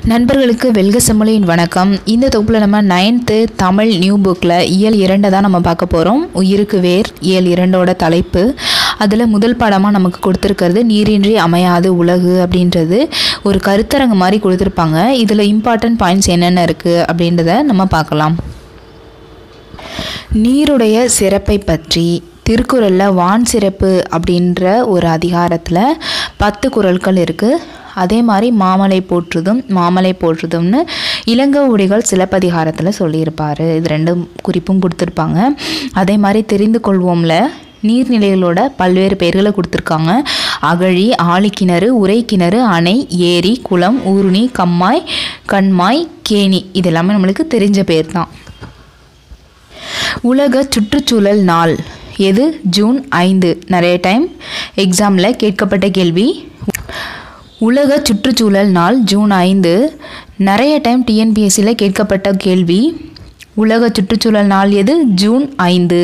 நண்பர்களுக்கு வெல்க செம்மொழியின் வணக்கம் இந்த தொகுப்பில் நம்ம நைன்த்து தமிழ் நியூ புக்கில் இயல் இரண்டை தான் நம்ம பார்க்க போகிறோம் உயிருக்கு வேர் இயல் இரண்டோட தலைப்பு அதில் முதல் பாடமாக நமக்கு கொடுத்துருக்கிறது நீரின்றி அமையாது உலகு அப்படின்றது ஒரு கருத்தரங்கு மாதிரி கொடுத்துருப்பாங்க இதில் இம்பார்ட்டன்ட் பாயிண்ட்ஸ் என்னென்ன இருக்குது அப்படின்றத நம்ம பார்க்கலாம் நீருடைய சிறப்பை பற்றி திருக்குறளில் வான் சிறப்பு அப்படின்ற ஒரு அதிகாரத்தில் பத்து குறள்கள் இருக்குது அதே மாதிரி மாமலை போற்றுதும் மாமலை போற்றுதும்னு இளங்கோவடிகள் சிலப்பதிகாரத்தில் சொல்லியிருப்பார் இது ரெண்டும் குறிப்பும் கொடுத்துருப்பாங்க அதே மாதிரி தெரிந்து கொள்வோம்ல நீர்நிலைகளோட பல்வேறு பெயர்களை கொடுத்துருக்காங்க அகழி ஆழிக்கிணறு உரைக்கிணறு அணை ஏரி குளம் ஊருணி கம்மாய் கண்மாய் கேணி இது எல்லாமே நம்மளுக்கு தெரிஞ்ச பேர் தான் உலக சுற்றுச்சூழல் நாள் எது ஜூன் ஐந்து நிறைய டைம் எக்ஸாமில் கேட்கப்பட்ட கேள்வி உலக சுற்றுச்சூழல் நாள் ஜூன் ஐந்து நிறைய டைம் டிஎன்பிஎஸ்சியில் கேட்கப்பட்ட கேள்வி உலக சுற்றுச்சூழல் நாள் எது ஜூன் ஐந்து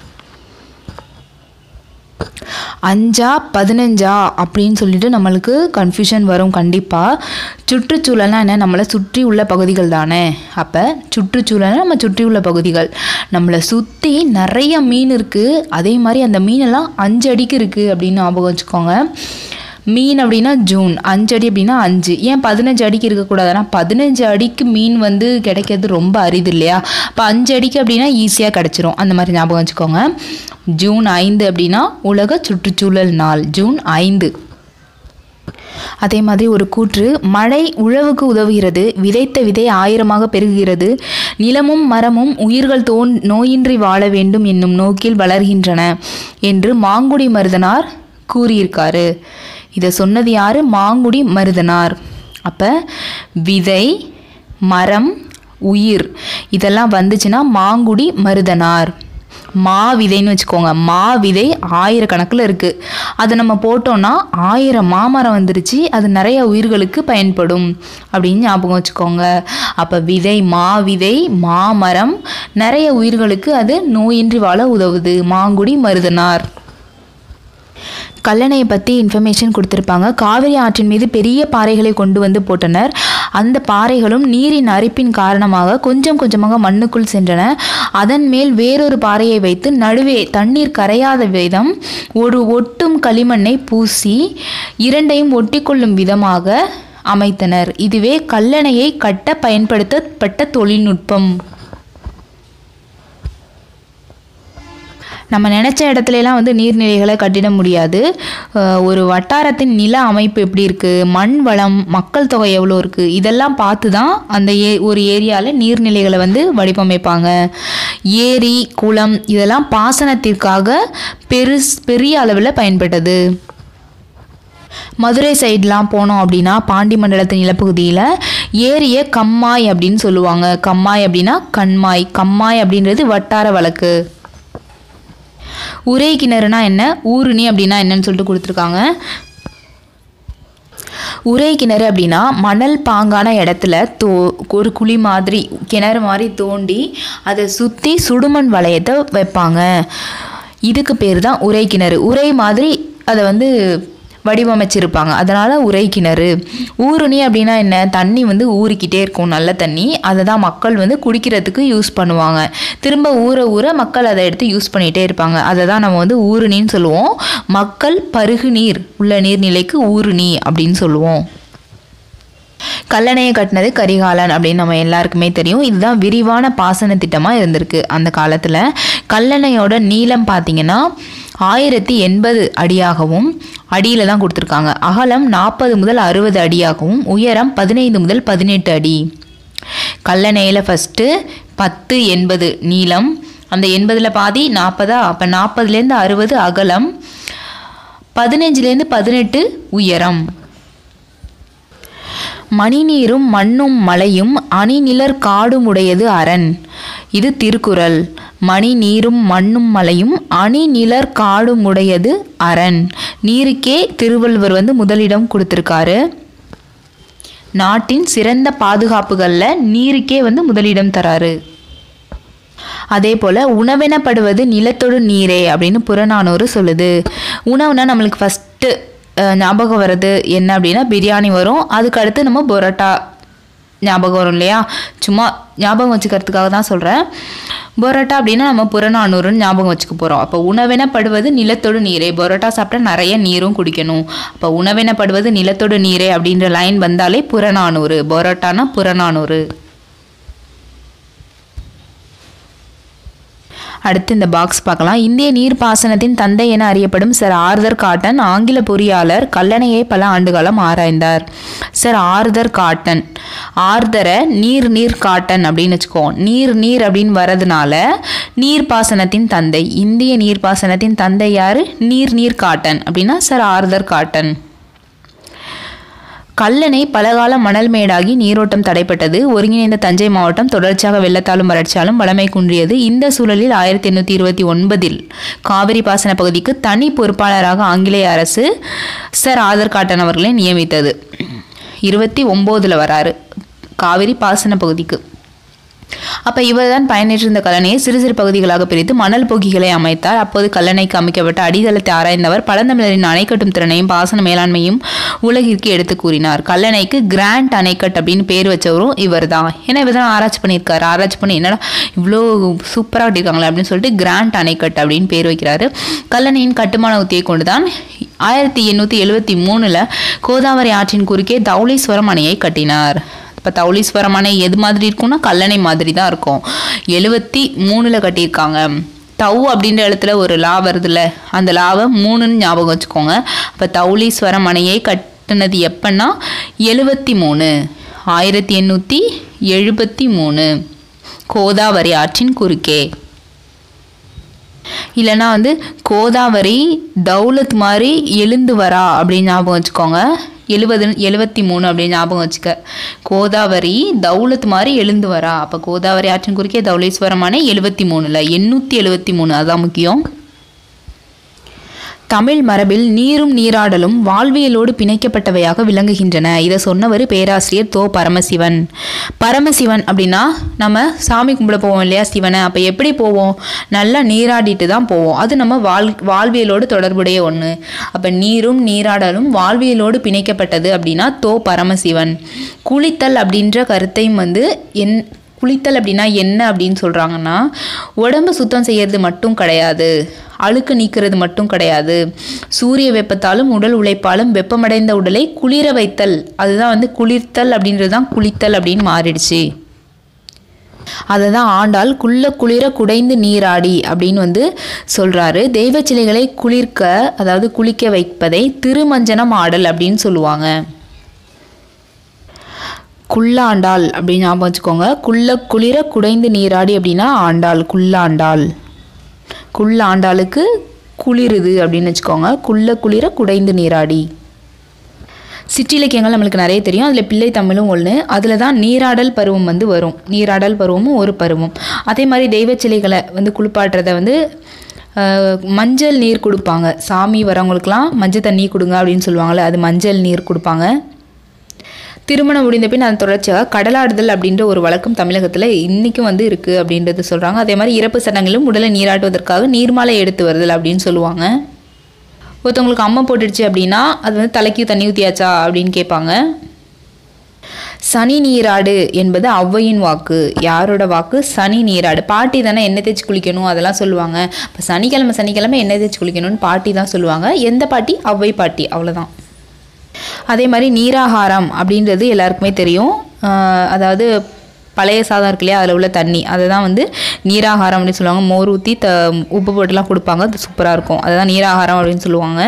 அஞ்சா பதினஞ்சா அப்படின்னு சொல்லிட்டு நம்மளுக்கு கன்ஃபியூஷன் வரும் கண்டிப்பாக சுற்றுச்சூழல்னா என்ன நம்மளை சுற்றி உள்ள பகுதிகள் தானே அப்போ சுற்றுச்சூழல்னா நம்ம சுற்றி உள்ள பகுதிகள் நம்மளை சுற்றி நிறைய மீன் இருக்குது அதே மாதிரி அந்த மீனெல்லாம் அஞ்சு அடிக்கு இருக்குது அப்படின்னு ஞாபகம் வச்சுக்கோங்க மீன் அப்படின்னா ஜூன் அஞ்சு அடி அப்படின்னா அஞ்சு ஏன் பதினஞ்சு அடிக்கு இருக்கக்கூடாதுன்னா பதினஞ்சு அடிக்கு மீன் வந்து கிடைக்கிறது ரொம்ப அரிது இல்லையா இப்போ அஞ்சு அடிக்கு அப்படின்னா ஈஸியாக கிடச்சிரும் அந்த மாதிரி ஞாபகம் வச்சுக்கோங்க ஜூன் ஐந்து அப்படின்னா உலக சுற்றுச்சூழல் நாள் ஜூன் ஐந்து அதே மாதிரி ஒரு கூற்று மழை உழவுக்கு உதவுகிறது விதைத்த விதை ஆயிரமாக பெருகுகிறது நிலமும் மரமும் உயிர்கள் தோன் நோயின்றி வாழ வேண்டும் என்னும் நோக்கில் வளர்கின்றன என்று மாங்குடி மருதனார் கூறியிருக்காரு இதை சொன்னது யார் மாங்குடி மருதனார் அப்போ விதை மரம் உயிர் இதெல்லாம் வந்துச்சுன்னா மாங்குடி மருதனார் மா விதைன்னு வச்சுக்கோங்க மா விதை ஆயிரக்கணக்கில் இருக்குது அதை நம்ம போட்டோன்னா ஆயிரம் மாமரம் வந்துருச்சு அது நிறைய உயிர்களுக்கு பயன்படும் அப்படின்னு ஞாபகம் வச்சுக்கோங்க அப்போ விதை மா விதை மாமரம் நிறைய உயிர்களுக்கு அது நோயின்றி வாழ உதவுது மாங்குடி மருதனார் கல்லணையை பற்றி இன்ஃபர்மேஷன் கொடுத்துருப்பாங்க காவிரி ஆற்றின் மீது பெரிய பாறைகளை கொண்டு வந்து போட்டனர் அந்த பாறைகளும் நீரின் அரிப்பின் காரணமாக கொஞ்சம் கொஞ்சமாக மண்ணுக்குள் சென்றன அதன் மேல் வேறொரு பாறையை வைத்து நடுவே தண்ணீர் கரையாத விதம் ஒரு ஒட்டும் களிமண்ணை பூசி இரண்டையும் ஒட்டிக்கொள்ளும் விதமாக அமைத்தனர் இதுவே கல்லணையை கட்ட பயன்படுத்தப்பட்ட தொழில்நுட்பம் நம்ம நினச்ச இடத்துலலாம் வந்து நீர்நிலைகளை கட்டிட முடியாது ஒரு வட்டாரத்தின் நில அமைப்பு எப்படி இருக்குது மண் வளம் மக்கள் தொகை எவ்வளோ இருக்குது இதெல்லாம் பார்த்து தான் அந்த ஏ ஒரு ஏரியாவில் நீர்நிலைகளை வந்து வடிவமைப்பாங்க ஏரி குளம் இதெல்லாம் பாசனத்திற்காக பெருஸ் பெரிய அளவில் பயன்பட்டது மதுரை சைட்லாம் போனோம் அப்படின்னா பாண்டி மண்டலத்து நிலப்பகுதியில் ஏரியை கம்மாய் அப்படின்னு சொல்லுவாங்க கம்மாய் அப்படின்னா கண்மாய் கம்மாய் அப்படின்றது வட்டார வழக்கு உரை கிணறுனா என்ன ஊருணி அப்படின்னா என்னன்னு சொல்லிட்டு கொடுத்துருக்காங்க உரை கிணறு அப்படின்னா மணல் பாங்கான இடத்துல தோ ஒரு குழி மாதிரி கிணறு மாதிரி தோண்டி அதை சுற்றி சுடுமண் வளையத்தை வைப்பாங்க இதுக்கு பேர் தான் உரை கிணறு உரை மாதிரி அதை வந்து வடிவமைச்சிருப்பாங்க அதனால் உரை கிணறு ஊருணி அப்படின்னா என்ன தண்ணி வந்து ஊறிக்கிட்டே இருக்கும் நல்ல தண்ணி அதை தான் மக்கள் வந்து குடிக்கிறதுக்கு யூஸ் பண்ணுவாங்க திரும்ப ஊற ஊற மக்கள் அதை எடுத்து யூஸ் பண்ணிகிட்டே இருப்பாங்க அதை தான் நம்ம வந்து ஊருணின்னு சொல்லுவோம் மக்கள் பருகு நீர் உள்ள நீர்நிலைக்கு ஊருணி அப்படின்னு சொல்லுவோம் கல்லணையை கட்டினது கரிகாலன் அப்படின்னு நம்ம எல்லாருக்குமே தெரியும் இதுதான் விரிவான பாசன திட்டமாக இருந்திருக்கு அந்த காலத்தில் கல்லணையோட நீளம் பார்த்தீங்கன்னா ஆயிரத்தி எண்பது அடியாகவும் அடியில் தான் கொடுத்துருக்காங்க அகலம் நாற்பது முதல் அறுபது அடியாகவும் உயரம் பதினைந்து முதல் பதினெட்டு அடி கல்லணையில் ஃபஸ்ட்டு பத்து எண்பது நீளம் அந்த எண்பதில் பாதி நாற்பதா அப்போ நாற்பதுலேருந்து அறுபது அகலம் பதினஞ்சுலேருந்து பதினெட்டு உயரம் மணிநீரும் மண்ணும் மலையும் அணிநிலர் காடுமுடையது அரண் இது திருக்குறள் மணி நீரும் மண்ணும் மலையும் அணி நிலர் காடுமுடையது அரண் நீருக்கே திருவள்ளுவர் வந்து முதலிடம் கொடுத்துருக்காரு நாட்டின் சிறந்த பாதுகாப்புகளில் நீருக்கே வந்து முதலிடம் தராரு அதே போல் உணவெனப்படுவது நிலத்தொடு நீரே அப்படின்னு புறநானூறு சொல்லுது உணவுனா நம்மளுக்கு ஃபஸ்ட்டு ஞாபகம் வர்றது என்ன அப்படின்னா பிரியாணி வரும் அதுக்கு அடுத்து நம்ம பரோட்டா ஞாபகம் வரும் இல்லையா சும்மா ஞாபகம் வச்சுக்கிறதுக்காக தான் சொல்கிறேன் பொரோட்டா அப்படின்னா நம்ம புறநானூறுன்னு ஞாபகம் வச்சுக்க போகிறோம் அப்போ உணவெனப்படுவது நிலத்தோடு நீரே பொரோட்டா சாப்பிட்டா நிறைய நீரும் குடிக்கணும் அப்போ உணவெனப்படுவது நிலத்தோடு நீரே அப்படின்ற லைன் வந்தாலே புறநானூறு பொரோட்டானா புறநானூறு அடுத்து இந்த பாக்ஸ் பார்க்கலாம் இந்திய நீர்ப்பாசனத்தின் தந்தை என அறியப்படும் சர் ஆர்தர் காட்டன் ஆங்கில பொறியாளர் கல்லணையை பல ஆண்டுகாலம் ஆராய்ந்தார் சர் ஆர்தர் காட்டன் ஆர்தரை நீர் நீர் காட்டன் அப்படின்னு வச்சுக்கோ நீர் நீர் அப்படின்னு வரதுனால நீர்ப்பாசனத்தின் தந்தை இந்திய நீர்ப்பாசனத்தின் தந்தை யாரு நீர் நீர் காட்டன் அப்படின்னா சர் ஆர்தர் காட்டன் கல்லணை பலகால மணல் மேடாகி நீரோட்டம் தடைப்பட்டது ஒருங்கிணைந்த தஞ்சை மாவட்டம் தொடர்ச்சியாக வெள்ளத்தாலும் வறட்சியாலும் வளமை குன்றியது இந்த சூழலில் ஆயிரத்தி எண்ணூற்றி இருபத்தி ஒன்பதில் காவிரி பாசன பகுதிக்கு தனி பொறுப்பாளராக ஆங்கிலேய அரசு சர் ஆதர் காட்டன் அவர்களை நியமித்தது இருபத்தி ஒம்போதில் வராரு காவிரி பாசன பகுதிக்கு அப்போ இவர் தான் பயனேற்றிருந்த கல்லணையை சிறு சிறு பகுதிகளாக பிரித்து மணல் பொகிகளை அமைத்தார் அப்போது கல்லணைக்கு அமைக்கப்பட்ட அடித்தளத்தை ஆராய்ந்தவர் பழந்தமிழரின் அணை கட்டும் திறனையும் பாசன மேலாண்மையும் உலகிற்கு எடுத்து கூறினார் கல்லணைக்கு கிராண்ட் அணைக்கட் அப்படின்னு பேர் வச்சவரும் இவர் தான் ஏன்னா இவர் தான் ஆராய்ச்சி பண்ணியிருக்காரு ஆராய்ச்சி பண்ணி என்னடா இவ்வளோ சூப்பராக கட்டியிருக்காங்களே அப்படின்னு சொல்லிட்டு கிராண்ட் அணைக்கட் அப்படின்னு பேர் வைக்கிறாரு கல்லணையின் கட்டுமான உத்தியை கொண்டு தான் ஆயிரத்தி எண்ணூற்றி எழுபத்தி மூணில் கோதாவரி ஆற்றின் குறுக்கே தௌலீஸ்வரம் அணையை கட்டினார் இப்போ தௌலீஸ்வரம் அணை எது மாதிரி இருக்கும்னா கல்லணை மாதிரி தான் இருக்கும் எழுபத்தி மூணில் கட்டியிருக்காங்க தவ் அப்படின்ற இடத்துல ஒரு லா வருதுல்ல அந்த லாவை மூணுன்னு ஞாபகம் வச்சுக்கோங்க அப்போ தௌலீஸ்வரம் அணையை கட்டினது எப்பன்னா எழுபத்தி மூணு ஆயிரத்தி எண்ணூற்றி எழுபத்தி மூணு கோதாவரி ஆற்றின் குறுக்கே இல்லைன்னா வந்து கோதாவரி தௌலத் மாதிரி எழுந்து வரா அப்படின்னு ஞாபகம் வச்சுக்கோங்க எழுபது எழுபத்தி மூணு அப்படின்னு ஞாபகம் வச்சுக்க கோதாவரி தௌலத் மாதிரி எழுந்து வரா அப்போ கோதாவரி ஆற்றின் குறுக்கே தௌலேஸ்வரமான எழுபத்தி மூணில் எண்ணூற்றி எழுபத்தி மூணு அதான் முக்கியம் தமிழ் மரபில் நீரும் நீராடலும் வாழ்வியலோடு பிணைக்கப்பட்டவையாக விளங்குகின்றன இதை சொன்னவர் பேராசிரியர் தோ பரமசிவன் பரமசிவன் அப்படின்னா நம்ம சாமி கும்பிட போவோம் இல்லையா சிவனை அப்போ எப்படி போவோம் நல்லா நீராடிட்டு தான் போவோம் அது நம்ம வாழ் வாழ்வியலோடு தொடர்புடைய ஒன்று அப்போ நீரும் நீராடலும் வாழ்வியலோடு பிணைக்கப்பட்டது அப்படின்னா தோ பரமசிவன் குளித்தல் அப்படின்ற கருத்தையும் வந்து என் குளித்தல் அப்படின்னா என்ன அப்படின்னு சொல்கிறாங்கன்னா உடம்பு சுத்தம் செய்யறது மட்டும் கிடையாது அழுக்கு நீக்கிறது மட்டும் கிடையாது சூரிய வெப்பத்தாலும் உடல் உழைப்பாலும் வெப்பமடைந்த உடலை குளிர வைத்தல் அதுதான் வந்து குளிர்த்தல் அப்படின்றது தான் குளித்தல் அப்படின்னு மாறிடுச்சு அதை தான் ஆண்டாள் குள்ள குளிர குடைந்து நீராடி அப்படின்னு வந்து சொல்கிறாரு தெய்வ சிலைகளை குளிர்க்க அதாவது குளிக்க வைப்பதை திருமஞ்சனம் ஆடல் அப்படின்னு சொல்லுவாங்க குள்ளாண்டாள் அப்படின்னு ஞாபகம் வச்சுக்கோங்க குள்ள குளிர குடைந்து நீராடி அப்படின்னா ஆண்டாள் குள்ளாண்டாள் குள்ளாண்டாளுக்கு குளிருது அப்படின்னு வச்சுக்கோங்க குள்ள குளிர குடைந்து நீராடி சிற்றிலக்கியங்கள் நம்மளுக்கு நிறைய தெரியும் அதில் பிள்ளை தமிழும் ஒன்று அதில் தான் நீராடல் பருவம் வந்து வரும் நீராடல் பருவமும் ஒரு பருவம் அதே மாதிரி தெய்வ சிலைகளை வந்து குளிப்பாட்டுறதை வந்து அஹ், மஞ்சள் நீர் கொடுப்பாங்க சாமி வரவங்களுக்குலாம் மஞ்சள் தண்ணி கொடுங்க அப்படின்னு சொல்லுவாங்கள்ல அது மஞ்சள் நீர் கொடுப்பாங்க திருமணம் முடிந்த பின் அதன் தொடர்ச்சியாக கடலாடுதல் அப்படின்ற ஒரு வழக்கம் தமிழகத்தில் இன்றைக்கும் வந்து இருக்குது அப்படின்றது சொல்கிறாங்க அதே மாதிரி இறப்பு சடங்கிலும் உடலை நீராட்டுவதற்காக நீர்மாலை எடுத்து வருதல் அப்படின்னு சொல்லுவாங்க ஒருத்தவங்களுக்கு அம்மை போட்டுடுச்சு அப்படின்னா அது வந்து தலைக்கு தண்ணி ஊற்றியாச்சா அப்படின்னு கேட்பாங்க சனி நீராடு என்பது ஔவையின் வாக்கு யாரோட வாக்கு சனி நீராடு பாட்டி தானே எண்ணெய் தேய்ச்சி குளிக்கணும் அதெல்லாம் சொல்லுவாங்க இப்போ சனிக்கிழமை சனிக்கிழமை எண்ணெய் தேய்ச்சி குளிக்கணும்னு பாட்டி தான் சொல்லுவாங்க எந்த பாட்டி ஔவை பாட்டி அவ்வளோதான் அதே மாதிரி நீராகாரம் அப்படின்றது எல்லாருக்குமே தெரியும் ஆஹ் அதாவது பழைய சாதம் இருக்கு இல்லையா அதில் உள்ள தண்ணி அதை தான் வந்து நீராகாரம் அப்படின்னு சொல்லுவாங்க மோர் ஊற்றி த உப்பு போட்டுலாம் கொடுப்பாங்க அது சூப்பராக இருக்கும் அதை தான் நீராகாரம் அப்படின்னு சொல்லுவாங்க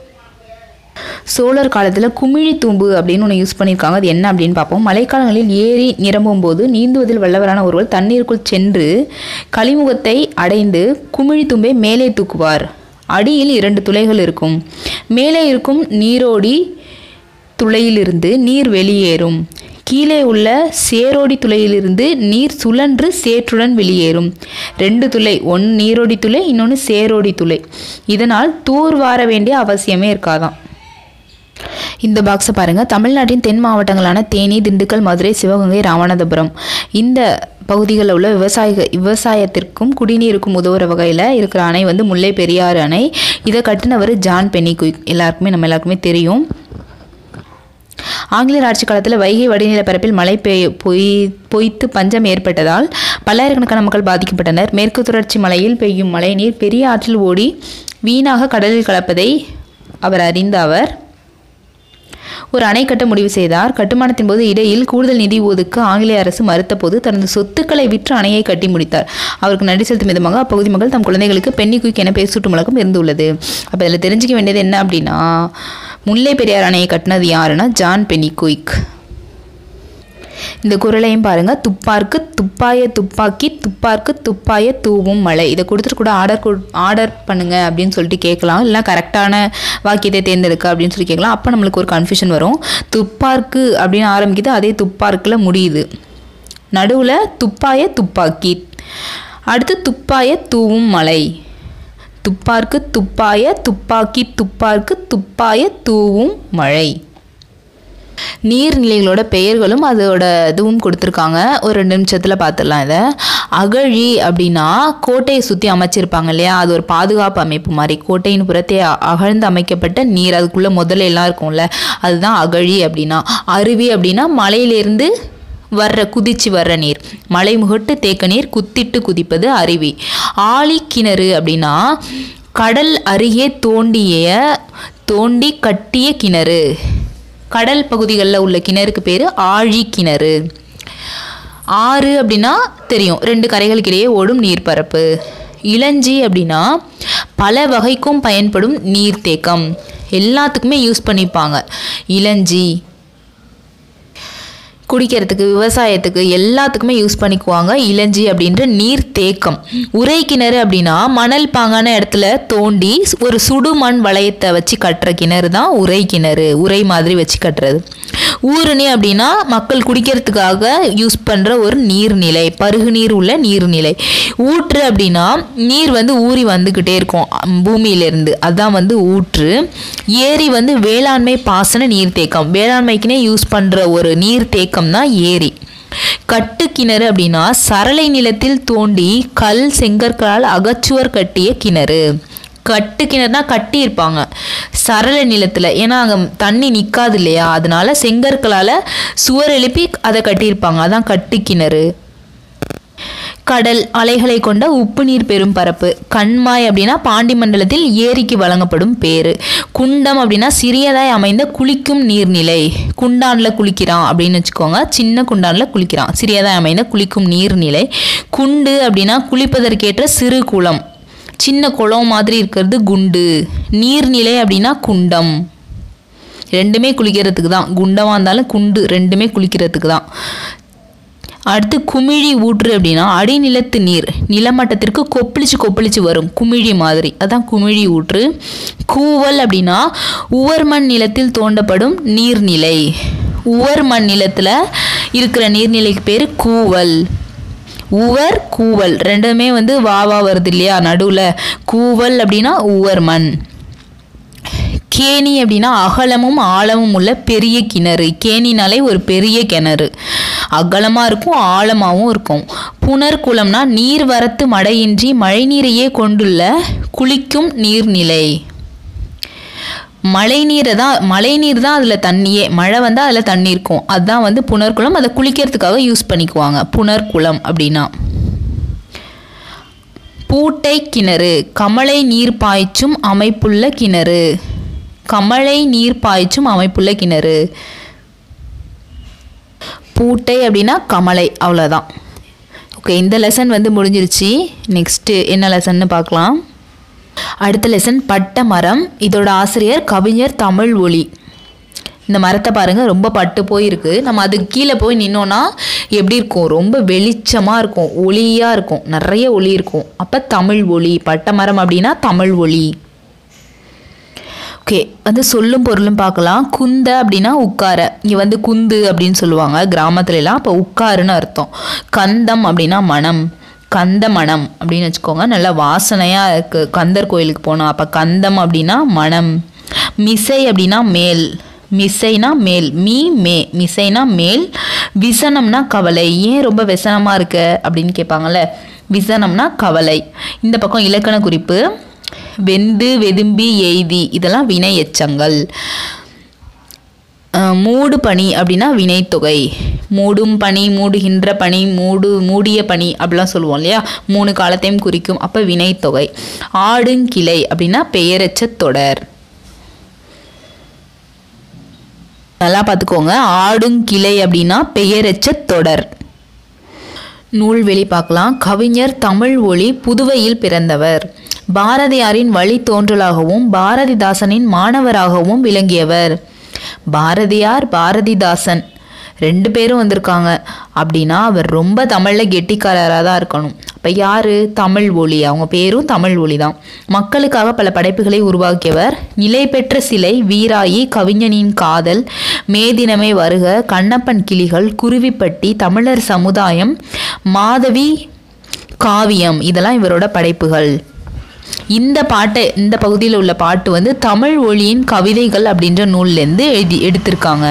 சோழர் காலத்தில் குமிழி தூம்பு அப்படின்னு ஒன்று யூஸ் பண்ணியிருக்காங்க அது என்ன அப்படின்னு பார்ப்போம் மழைக்காலங்களில் ஏரி நிரம்பும் போது நீந்துவதில் வல்லவரான ஒருவர் தண்ணீருக்குள் சென்று கழிமுகத்தை அடைந்து குமிழி தும்பை மேலே தூக்குவார் அடியில் இரண்டு துளைகள் இருக்கும் மேலே இருக்கும் நீரோடி துளையிலிருந்து நீர் வெளியேறும் கீழே உள்ள சேரோடி துளையிலிருந்து நீர் சுழன்று சேற்றுடன் வெளியேறும் ரெண்டு துளை ஒன்று நீரோடி துளை இன்னொன்று சேரோடி துளை இதனால் தூர் வார வேண்டிய அவசியமே இருக்காதாம் இந்த பாக்ஸை பாருங்கள் தமிழ்நாட்டின் தென் மாவட்டங்களான தேனி திண்டுக்கல் மதுரை சிவகங்கை ராமநாதபுரம் இந்த பகுதிகளில் உள்ள விவசாய விவசாயத்திற்கும் குடிநீருக்கும் உதவுற வகையில் இருக்கிற அணை வந்து முல்லை பெரியாறு அணை இதை கட்டினவர் ஜான் பெனிகுயிக் எல்லாருக்குமே நம்ம எல்லாருக்குமே தெரியும் ஆங்கிலேயர் ஆட்சி காலத்தில் வைகை வடிநில பரப்பில் மழை பெய் பொய் பொய்த்து பஞ்சம் ஏற்பட்டதால் பல்லாயிரக்கணக்கான மக்கள் பாதிக்கப்பட்டனர் மேற்கு தொடர்ச்சி மலையில் பெய்யும் மழைநீர் பெரிய ஆற்றில் ஓடி வீணாக கடலில் கலப்பதை அவர் அறிந்த அவர் ஒரு அணை கட்ட முடிவு செய்தார் கட்டுமானத்தின் போது இடையில் கூடுதல் நிதி ஒதுக்க ஆங்கிலேய அரசு மறுத்தபோது தனது சொத்துக்களை விற்று அணையை கட்டி முடித்தார் அவருக்கு நன்றி செலுத்தும் விதமாக அப்பகுதி மக்கள் தம் குழந்தைகளுக்கு பென்னி குயிக் என பேர் சூட்டும் வழக்கம் இருந்துள்ளது அப்போ இதில் தெரிஞ்சுக்க வேண்டியது என்ன அப்படின்னா முல்லை பெரியார் அணையை கட்டினது யாருன்னா ஜான் பென்னி குயிக் இந்த குரலையும் பாருங்க துப்பார்க்கு துப்பாய துப்பாக்கி துப்பார்க்கு துப்பாய தூவும் மழை இதை கொடுத்துட்டு கூட ஆர்டர் ஆர்டர் பண்ணுங்க அப்படின்னு சொல்லிட்டு கேட்கலாம் இல்லை கரெக்டான வாக்கியத்தை தேர்ந்தெடுக்க அப்படின்னு சொல்லி கேட்கலாம் அப்போ நம்மளுக்கு ஒரு கன்ஃபியூஷன் வரும் துப்பார்க்கு அப்படின்னு ஆரம்பிக்குது அதே துப்பார்க்கில் முடியுது நடுவில் துப்பாய துப்பாக்கி அடுத்து துப்பாய தூவும் மலை துப்பார்க்கு துப்பாய துப்பாக்கி துப்பார்க்கு துப்பாய தூவும் மழை நீர்நிலைகளோட பெயர்களும் அதோட இதுவும் கொடுத்துருக்காங்க ஒரு ரெண்டு நிமிஷத்தில் பார்த்துடலாம் இதை அகழி அப்படின்னா கோட்டையை சுற்றி அமைச்சிருப்பாங்க இல்லையா அது ஒரு பாதுகாப்பு அமைப்பு மாதிரி கோட்டையின் புறத்தே அ- அகழ்ந்து அமைக்கப்பட்ட நீர் அதுக்குள்ளே முதல்ல எல்லாம் இருக்கும்ல அதுதான் அகழி அப்படின்னா அருவி அப்படின்னா மலையிலேருந்து வர்ற குதிச்சு வர்ற நீர் மலை முகட்டு தேக்க நீர் குத்திட்டு குதிப்பது அருவி ஆழி கிணறு அப்படின்னா கடல் அருகே தோண்டிய தோண்டி கட்டிய கிணறு கடல் பகுதிகளில் உள்ள கிணறுக்கு பேர் ஆழி கிணறு ஆறு அப்படின்னா தெரியும் ரெண்டு கரைகளுக்கு இடையே ஓடும் நீர்ப்பரப்பு இளஞ்சி அப்படின்னா பல வகைக்கும் பயன்படும் நீர்த்தேக்கம் எல்லாத்துக்குமே யூஸ் பண்ணிப்பாங்க இளஞ்சி குடிக்கிறதுக்கு விவசாயத்துக்கு எல்லாத்துக்குமே யூஸ் பண்ணிக்குவாங்க இளஞ்சி அப்படின்ற நீர் தேக்கம் உரை கிணறு அப்படின்னா மணல் பாங்கான இடத்துல தோண்டி ஒரு சுடுமண் வளையத்தை வச்சு கட்டுற கிணறு தான் உரை கிணறு உரை மாதிரி வச்சு கட்டுறது ஊருணி அப்படின்னா மக்கள் குடிக்கிறதுக்காக யூஸ் பண்ணுற ஒரு நீர்நிலை பருகு நீர் உள்ள நீர்நிலை ஊற்று அப்படின்னா நீர் வந்து ஊறி வந்துக்கிட்டே இருக்கும் அம், பூமியிலிருந்து அதான் வந்து ஊற்று ஏரி வந்து வேளாண்மை பாசன நீர்த்தேக்கம் வேளாண்மைக்குனே யூஸ் பண்ணுற ஒரு நீர்த்தேக்கம் தான் ஏரி கட்டு கிணறு அப்படின்னா சரளை நிலத்தில் தோண்டி கல் செங்கற்களால் அகச்சுவர் கட்டிய கிணறு கட்டு கிணறுனா கட்டி இருப்பாங்க சரள நிலத்தில் ஏன்னா அங்கே தண்ணி நிற்காது இல்லையா அதனால செங்கற்களால் சுவர் எழுப்பி அதை கட்டியிருப்பாங்க அதான் கட்டு கிணறு கடல் அலைகளை கொண்ட உப்பு நீர் பெரும் பரப்பு கண்மாய் அப்படின்னா பாண்டி மண்டலத்தில் ஏரிக்கு வழங்கப்படும் பேரு குண்டம் அப்படின்னா சிறியதாய் அமைந்த குளிக்கும் நீர்நிலை குண்டான்ல குளிக்கிறான் அப்படின்னு வச்சுக்கோங்க சின்ன குண்டான்ல குளிக்கிறான் சிறியதாய் அமைந்த குளிக்கும் நீர்நிலை குண்டு அப்படின்னா குளிப்பதற்கேற்ற சிறு குளம் சின்ன குளம் மாதிரி இருக்கிறது குண்டு நீர்நிலை அப்படின்னா குண்டம் ரெண்டுமே குளிக்கிறதுக்கு தான் குண்டமாக இருந்தாலும் குண்டு ரெண்டுமே குளிக்கிறதுக்கு தான் அடுத்து குமிழி ஊற்று அப்படின்னா அடிநிலத்து நீர் நிலமட்டத்திற்கு கொப்பளிச்சு கொப்பளிச்சு வரும் குமிழி மாதிரி அதான் குமிழி ஊற்று கூவல் அப்படின்னா உவர்மண் நிலத்தில் தோண்டப்படும் நீர்நிலை உவர்மண் நிலத்தில் இருக்கிற நீர்நிலைக்கு பேர் கூவல் உவர் கூவல் ரெண்டுமே வந்து வாவா வருது இல்லையா நடுவில் கூவல் அப்படின்னா உவர் மண் கேணி அப்படின்னா அகலமும் ஆழமும் உள்ள பெரிய கிணறு கேணினாலே ஒரு பெரிய கிணறு அகலமாக இருக்கும் ஆழமாகவும் இருக்கும் புனர்குளம்னா நீர்வரத்து மழையின்றி மழைநீரையே கொண்டுள்ள குளிக்கும் நீர்நிலை மழை நீரை தான் மழை நீர் தான் அதில் தண்ணியே மழை வந்தால் அதில் தண்ணி இருக்கும் அதுதான் வந்து புனர்குளம் அதை குளிக்கிறதுக்காக யூஸ் பண்ணிக்குவாங்க புனர்குளம் அப்படின்னா பூட்டை கிணறு கமலை நீர் பாய்ச்சும் அமைப்புள்ள கிணறு கமலை நீர் பாய்ச்சும் அமைப்புள்ள கிணறு பூட்டை அப்படின்னா கமலை அவ்வளோதான் ஓகே இந்த லெசன் வந்து முடிஞ்சிருச்சு நெக்ஸ்ட்டு என்ன லெசன்னு பார்க்கலாம் அடுத்த லெசன் பட்ட மரம் இதோட ஆசிரியர் கவிஞர் தமிழ் ஒளி இந்த மரத்தை பாருங்கள் ரொம்ப பட்டு போயிருக்கு நம்ம அதுக்கு கீழே போய் நின்னோன்னா எப்படி இருக்கும் ரொம்ப வெளிச்சமாக இருக்கும் ஒளியாக இருக்கும் நிறைய ஒளி இருக்கும் அப்போ தமிழ் ஒளி பட்ட மரம் அப்படின்னா தமிழ் ஒளி ஓகே வந்து சொல்லும் பொருளும் பார்க்கலாம் குந்த அப்படின்னா உட்கார இங்கே வந்து குந்து அப்படின்னு சொல்லுவாங்க கிராமத்துல எல்லாம் அப்போ உட்காருன்னு அர்த்தம் கந்தம் அப்படின்னா மனம் கந்த மனம் அப்படின்னு வச்சுக்கோங்க நல்லா வாசனையாக இருக்குது கந்தர் கோயிலுக்கு போனோம் அப்போ கந்தம் அப்படின்னா மனம் மிசை அப்படின்னா மேல் மிசைனா மேல் மீ மே மிசைனா மேல் விசனம்னா கவலை ஏன் ரொம்ப விசனமாக இருக்க அப்படின்னு கேட்பாங்கல்ல விசனம்னா கவலை இந்த பக்கம் இலக்கண குறிப்பு வெந்து வெதும்பி எய்தி இதெல்லாம் வினை எச்சங்கள் அஹ், மூடு பனி அப்படின்னா வினைத்தொகை மூடும் பனி மூடுகின்ற பனி மூடு மூடிய பனி அப்படிலாம் சொல்லுவோம் இல்லையா மூணு காலத்தையும் குறிக்கும் அப்போ வினைத்தொகை ஆடுங்கிளை அப்படின்னா பெயரச்ச தொடர் நல்லா பார்த்துக்கோங்க ஆடுங்கிளை அப்படின்னா பெயரச்ச தொடர் நூல்வெளி பார்க்கலாம் கவிஞர் தமிழ் ஒளி புதுவையில் பிறந்தவர் பாரதியாரின் வழித்தோன்றலாகவும் பாரதிதாசனின் மாணவராகவும் விளங்கியவர் பாரதியார் பாரதிதாசன் ரெண்டு பேரும் வந்திருக்காங்க அப்படின்னா அவர் ரொம்ப தமிழில் கெட்டிக்காரராக தான் இருக்கணும் அப்போ யார் தமிழ் ஒளி அவங்க பேரும் தமிழ் ஒளி தான் மக்களுக்காக பல படைப்புகளை உருவாக்கியவர் நிலை பெற்ற சிலை வீராயி கவிஞனின் காதல் மேதினமே வருக கண்ணப்பன் கிளிகள் குருவிப்பட்டி தமிழர் சமுதாயம் மாதவி காவியம் இதெல்லாம் இவரோட படைப்புகள் இந்த பாட்டை இந்த பகுதியில் உள்ள பாட்டு வந்து தமிழ் ஒளியின் கவிதைகள் அப்படின்ற நூல்லேருந்து எழுதி எடுத்திருக்காங்க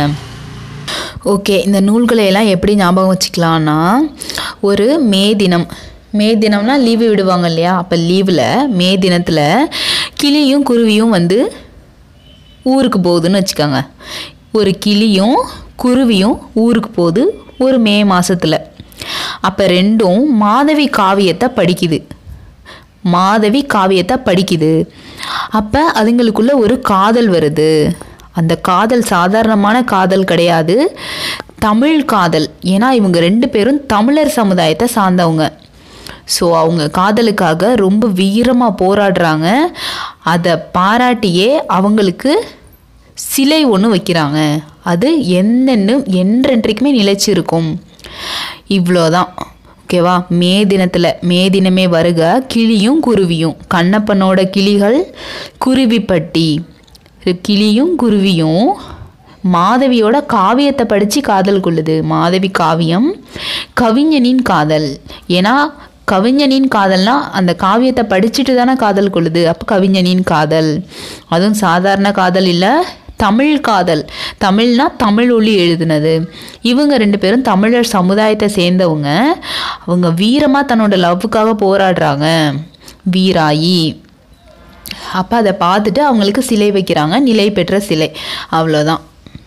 ஓகே இந்த நூல்களை எல்லாம் எப்படி ஞாபகம் வச்சுக்கலான்னா ஒரு மே தினம் மே தினம்னா லீவு விடுவாங்க இல்லையா அப்போ லீவில் மே தினத்தில் கிளியும் குருவியும் வந்து ஊருக்கு போகுதுன்னு வச்சுக்கோங்க ஒரு கிளியும் குருவியும் ஊருக்கு போகுது ஒரு மே மாதத்தில் அப்போ ரெண்டும் மாதவி காவியத்தை படிக்குது மாதவி காவியத்தை படிக்குது அப்போ அதுங்களுக்குள்ள ஒரு காதல் வருது அந்த காதல் சாதாரணமான காதல் கிடையாது தமிழ் காதல் ஏன்னா இவங்க ரெண்டு பேரும் தமிழர் சமுதாயத்தை சார்ந்தவங்க ஸோ அவங்க காதலுக்காக ரொம்ப வீரமாக போராடுறாங்க அதை பாராட்டியே அவங்களுக்கு சிலை ஒன்று வைக்கிறாங்க அது என்னென்னு என்றென்றைக்குமே நிலைச்சிருக்கும் இவ்வளோதான் ஓகேவா மே தினத்தில் மே தினமே வருக கிளியும் குருவியும் கண்ணப்பனோட கிளிகள் குருவிப்பட்டி கிளியும் குருவியும் மாதவியோட காவியத்தை படித்து காதல் கொள்ளுது மாதவி காவியம் கவிஞனின் காதல் ஏன்னா கவிஞனின் காதல்னா அந்த காவியத்தை படிச்சுட்டு தானே காதல் கொள்ளுது அப்போ கவிஞனின் காதல் அதுவும் சாதாரண காதல் இல்லை தமிழ் காதல் தமிழ்னா தமிழ் ஒளி எழுதுனது இவங்க ரெண்டு பேரும் தமிழர் சமுதாயத்தை சேர்ந்தவங்க அவங்க வீரமாக தன்னோட லவ்வுக்காக போராடுறாங்க வீராயி அப்போ அதை பார்த்துட்டு அவங்களுக்கு சிலை வைக்கிறாங்க நிலை பெற்ற சிலை அவ்வளோதான்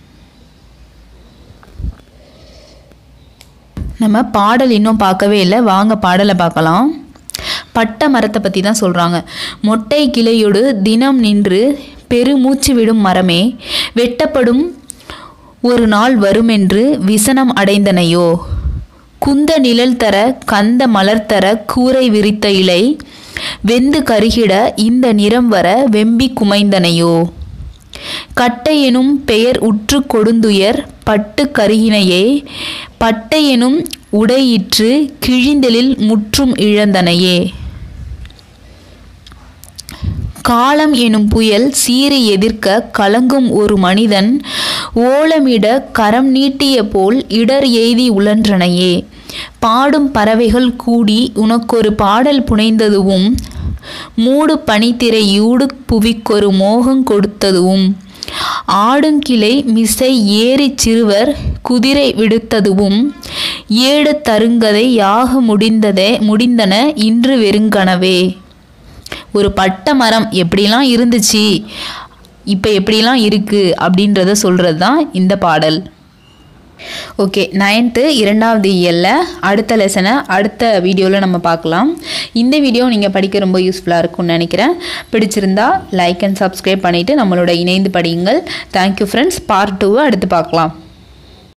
நம்ம பாடல் இன்னும் பார்க்கவே இல்லை வாங்க பாடலை பார்க்கலாம் பட்டை மரத்தை பற்றி தான் சொல்கிறாங்க மொட்டை கிளையொடு தினம் நின்று பெருமூச்சு விடும் மரமே வெட்டப்படும் ஒரு நாள் வருமென்று விசனம் அடைந்தனையோ குந்த நிழல் தர கந்த மலர் தர கூரை விரித்த இலை வெந்து கருகிட இந்த நிறம் வர வெம்பி குமைந்தனையோ கட்டை எனும் பெயர் உற்று கொடுந்துயர் பட்டு கருகினையே பட்டை எனும் உடையிற்று கிழிந்தலில் முற்றும் இழந்தனையே காலம் எனும் புயல் சீறி எதிர்க்க கலங்கும் ஒரு மனிதன் ஓலமிட கரம் நீட்டிய போல் இடர் எய்தி உழன்றனையே பாடும் பறவைகள் கூடி உனக்கொரு பாடல் புனைந்ததுவும் மூடு பனித்திரையூடு புவிக்கொரு மோகம் கொடுத்ததுவும் ஆடுங்கிளை மிசை ஏறிச் சிறுவர் குதிரை விடுத்ததுவும் ஏடு தருங்கதை யாக முடிந்ததே முடிந்தன இன்று வெறுங்கனவே ஒரு பட்டை மரம் எப்படிலாம் இருந்துச்சு இப்போ எப்படிலாம் இருக்குது அப்படின்றத சொல்கிறது தான் இந்த பாடல் ஓகே நைன்த்து இரண்டாவது இயலில் அடுத்த லெசனை அடுத்த வீடியோவில் நம்ம பார்க்கலாம் இந்த வீடியோ நீங்கள் படிக்க ரொம்ப யூஸ்ஃபுல்லாக இருக்கும்னு நினைக்கிறேன் பிடிச்சிருந்தா லைக் அண்ட் சப்ஸ்கிரைப் பண்ணிவிட்டு நம்மளோட இணைந்து படியுங்கள் தேங்க்யூ ஃப்ரெண்ட்ஸ் பார்ட் டூவை அடுத்து பார்க்கலாம்